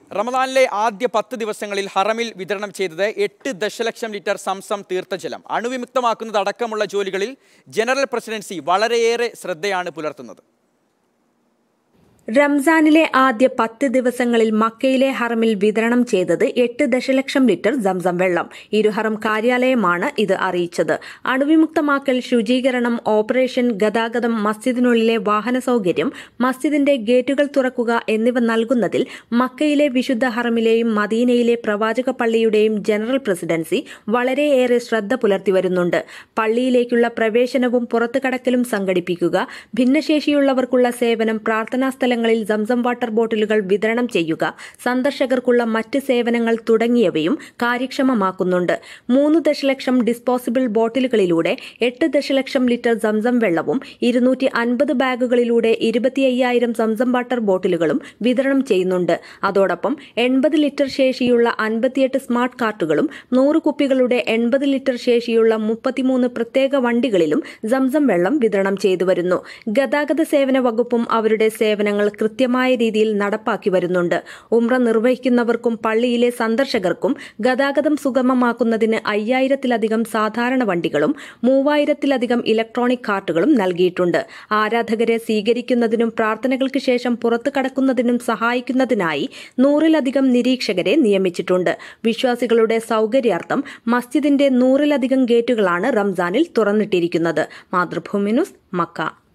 റമദാനിലെ ആദ്യ പത്ത് ദിവസങ്ങളിൽ ഹറമിൽ വിതരണം ചെയ്തത് എട്ട് ദശലക്ഷം ലിറ്റർ സംസം തീർത്ഥജലം അണുവിമുക്തമാക്കുന്നതടക്കമുള്ള ജോലികളിൽ ജനറൽ പ്രസിഡൻസി വളരെയേറെ ശ്രദ്ധയാണ് പുലർത്തുന്നത് റംസാനിലെ ആദ്യ പത്ത് ദിവസങ്ങളിൽ മക്കയിലെ ഹറമിൽ വിതരണം ചെയ്തത് എട്ട് ദശലക്ഷം ലിറ്റർ സംസം വെള്ളം ഇരുഹറം കാര്യാലയമാണ് ഇത് അറിയിച്ചത് അണുവിമുക്തമാക്കൽ ശുചീകരണം ഓപ്പറേഷൻ ഗതാഗതം മസ്ജിദിനുള്ളിലെ വാഹന സൌകര്യം മസ്ജിദിന്റെ ഗേറ്റുകൾ തുറക്കുക എന്നിവ നൽകുന്നതിൽ മക്കയിലെ വിശുദ്ധ ഹറമിലെയും മദീനയിലെ പ്രവാചക പള്ളിയുടെയും ജനറൽ പ്രസിഡൻസി വളരെയേറെ ശ്രദ്ധ പുലർത്തി വരുന്നുണ്ട് പള്ളിയിലേക്കുള്ള പ്രവേശനവും പുറത്തുകടക്കലും സംഘടിപ്പിക്കുക ഭിന്നശേഷിയുള്ളവർക്കുള്ള സേവനം പ്രാർത്ഥനാ സ്ഥലങ്ങളിൽ സംസം വാട്ടർ ബോട്ടിലുകൾ വിതരണം ചെയ്യുക സന്ദർശകർക്കുള്ള മറ്റ് സേവനങ്ങൾ തുടങ്ങിയവയും കാര്യക്ഷമമാക്കുന്നുണ്ട് മൂന്ന് ദശലക്ഷം ഡിസ്പോസിബിൾ ബോട്ടിലുകളിലൂടെ എട്ട് ദശലക്ഷം ലിറ്റർ സംസം വെള്ളവും ഇരുന്നൂറ്റി അൻപത് ബാഗുകളിലൂടെ ഇരുപത്തി അയ്യായിരം സംസം വാട്ടർ ബോട്ടിലുകളും വിതരണം ചെയ്യുന്നുണ്ട് അതോടൊപ്പം എൺപത് ലിറ്റർ ശേഷിയുള്ള അൻപത്തിയെട്ട് സ്മാർട്ട് കാർട്ടുകളും നൂറ് കുപ്പികളുടെ എൺപത് ലിറ്റർ ശേഷിയുള്ള മുപ്പത്തിമൂന്ന് പ്രത്യേക വണ്ടികളിലും സംസം വെള്ളം വിതരണം ചെയ്തു വരുന്നു ഗതാഗത സേവന വകുപ്പും അവരുടെ സേവനങ്ങൾ കൃത്യമായ രീതിയിൽ നടപ്പാക്കി വരുന്നുണ്ട് ഉംറ നിർവഹിക്കുന്നവർക്കും പള്ളിയിലെ സന്ദർശകർക്കും ഗതാഗതം സുഗമമാക്കുന്നതിന് അയ്യായിരത്തിലധികം സാധാരണ വണ്ടികളും മൂവായിരത്തിലധികം ഇലക്ട്രോണിക് കാർട്ടുകളും നൽകിയിട്ടുണ്ട് ആരാധകരെ സ്വീകരിക്കുന്നതിനും പ്രാർത്ഥനകൾക്ക് ശേഷം പുറത്തു കടക്കുന്നതിനും സഹായിക്കുന്നതിനായി നൂറിലധികം നിരീക്ഷകരെ നിയമിച്ചിട്ടുണ്ട് വിശ്വാസികളുടെ സൌകര്യാർത്ഥം മസ്ജിദിന്റെ നൂറിലധികം ഗേറ്റുകളാണ് റംസാനിൽ തുറന്നിട്ടിരിക്കുന്നത് മാതൃഭൂമി ന്യൂസ് മക്ക